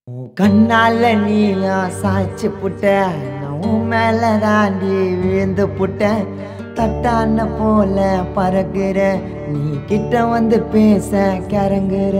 உன் கண்ணால நீயா சாய்ச்சி புட்ட நான் உன் மேல தாண்டி விழுந்து புட்டேன் தட்டான போல பறக்குற நீ கிட்ட வந்து பேச கிறங்குற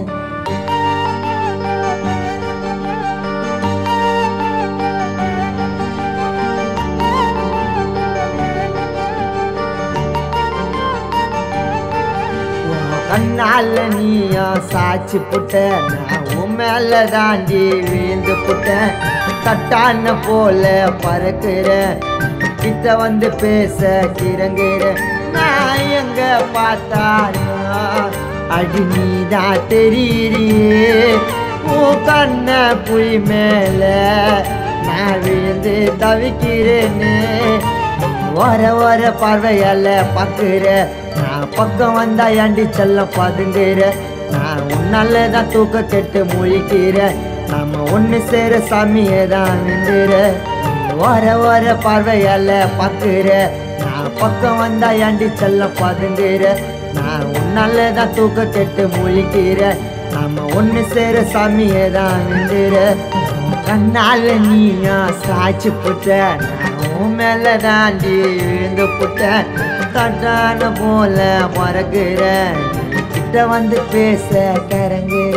உன் கண்ணால நீயா சாய்ச்சி புட்ட நான் உன் மேல தாண்டி விழுந்து புட்டேன் தட்டான போல பறக்குற கிட்ட வந்து பேச கிறங்குற நான் எங்க பார்த்தாலும் அடி நீதான் தெரியுறியே உன் கண்ண புலி மேல நான் விழுந்து தவிக்கிறேன்னு வர வர பார்வையால பாக்குற நான் பக்கம் வந்தா ஏண்டி செல்லம் பதுங்குற நான் உன்னால தான் தூக்க கெட்டு முழிக்கிற நாம ஒண்ணு சேர சாமியை தான் நின்றுற வர வர பார்வையால பாக்குற நான் பக்கம் வந்தா ஏண்டி செல்லம் பதுங்குற நான் உன்னால தான் தூக்க கெட்டு முழிக்கிற நாம ஒண்ணு சேர சாமியை தான் நின்றுற கண்ணால நீயா சாய்ச்சி புட்ட நான் உன் மேல தாண்டி விழுந்து புட்ட தட்டான போல மறக்குற கிட்ட வந்து பேச கரங்குற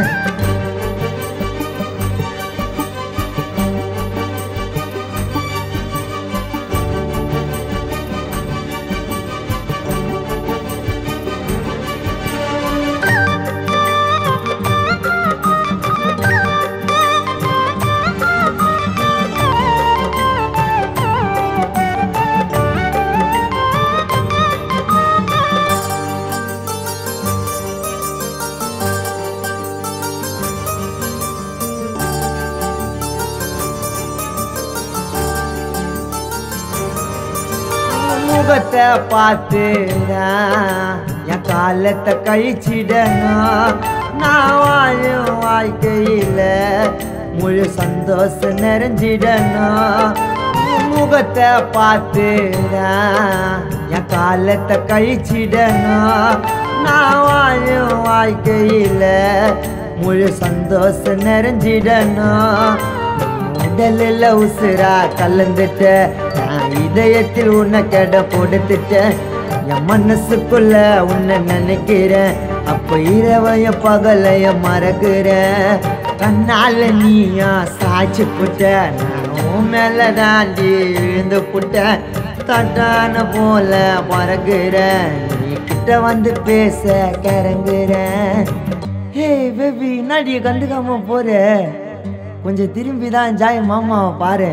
முகத்தை பார்த்து நான் என் காலத்தை கழிச்சிடணும் நான் வாழும் வாழ்க்கையில முழு சந்தோஷம் நிறைஞ்சிடணும் உன் முகத்தை பார்த்து நான் என் காலத்தை கழிச்சிடணும் நான் வாழும் வாழ்க்கையில முழு சந்தோஷம் நிறைஞ்சிடணும் உடலில் உசுரா கலந்துட்ட நான் இதயத்தில் உன்னை கெட கொடுத்துட்டேன் என் மனசுக்குள்ள உன்னை நினைக்கிறேன் அப்ப இரவைய பகலைய மறக்கிறேன் கண்ணால நீயா சாய்ச்சி புட்ட நான் உன் மேல தாண்டி விழுந்து புட்ட தட்டான போல மறக்கிறேன் நீ கிட்ட வந்து பேச கிறங்குறேன் ஹே பேபி என்னடி கண்டுக்காம போற கொஞ்சம் திரும்பி தான் ஜாய் மாமாவை பாரு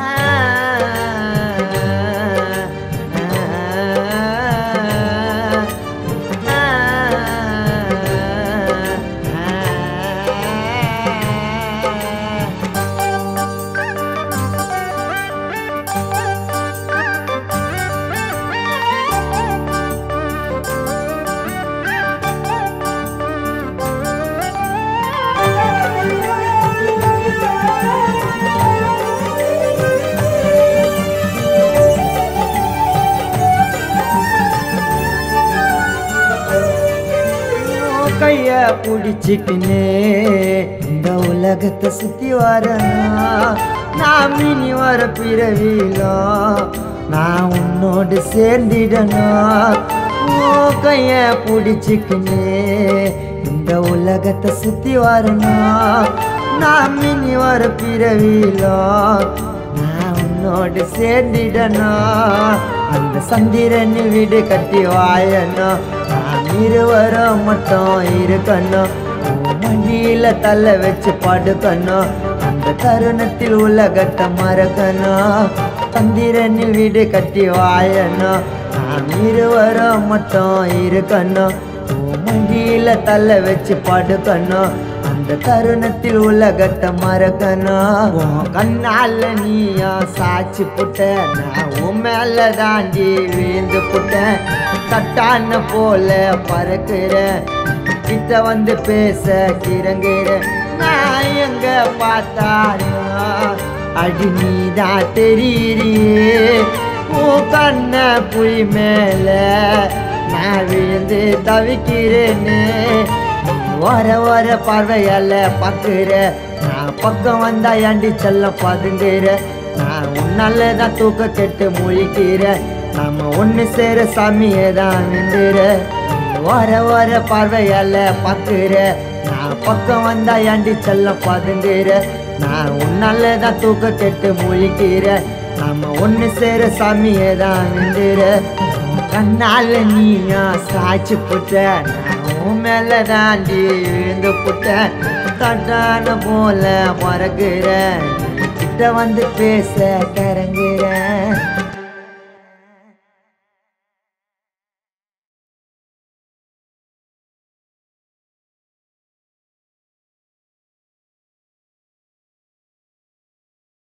கைய பிடிச்சிக்கினே இந்த உலகத்தை சுத்தி வரணும் நான் மினி வர பிறவிலும் நான் உன்னோடு சேர்ந்திடணும் ஓ கைய பிடிச்சிக்கினே இந்த உலகத்தை சுத்தி வரணும் நான் மினி வர பிறவிலும் நான் உன்னோடு சேர்ந்திடணும் அந்த சந்திரனில் வீடு கட்டி வாழணும் நாம் இருவரும் மட்டும் இருக்கணும் உன் மடியில தலை வச்சு படுக்கணும் அந்த தருணத்தில் உலகத்தை மறக்கணும் சந்திரனில் வீடு கட்டி வாழணும் நாம் இருவரும் மட்டும் இருக்கணும் உன் மடியில தலை வச்சு படுக்கணும் அந்த தருணத்தில் உலகத்தை மறக்கணும் உன் கண்ணால நீயா சாட்சி புட்ட நான் உன் மேல தாண்டி விழுந்து புட்டேன் தட்டான போல பறக்குற கிட்ட வந்து பேச கிறங்குற நான் எங்க பார்த்தாலும் அடி நீதான் தெரியுறியே உன் கண்ண புலி மேல நான் விழுந்து தவிக்கிறேன்னு ஓர ஓர பார்வையால பார்க்குற நான் பக்கம் வந்தா ஏண்டி செல்லம் பதுங்குற நான் உன்னால தான் தூக்க கெட்டு முழிக்கிற நாம ஒன்று சேர சாமியை தான் நின்றுற ஓர ஓர பார்வையால பார்க்குற நான் பக்கம் வந்தா ஏண்டி செல்லம் பதுங்குற நான் உன்னால தான் தூக்க கெட்டு முழிக்கிற நாம ஒன்று சேர சாமியை தான் நின்றுற கண்ணால நீயா சாய்ச்சி புட்ட நான் உன் மேல தாண்டி விழுந்து புட்ட தட்டான போல மறக்குற கிட்ட வந்து பேச கரங்குற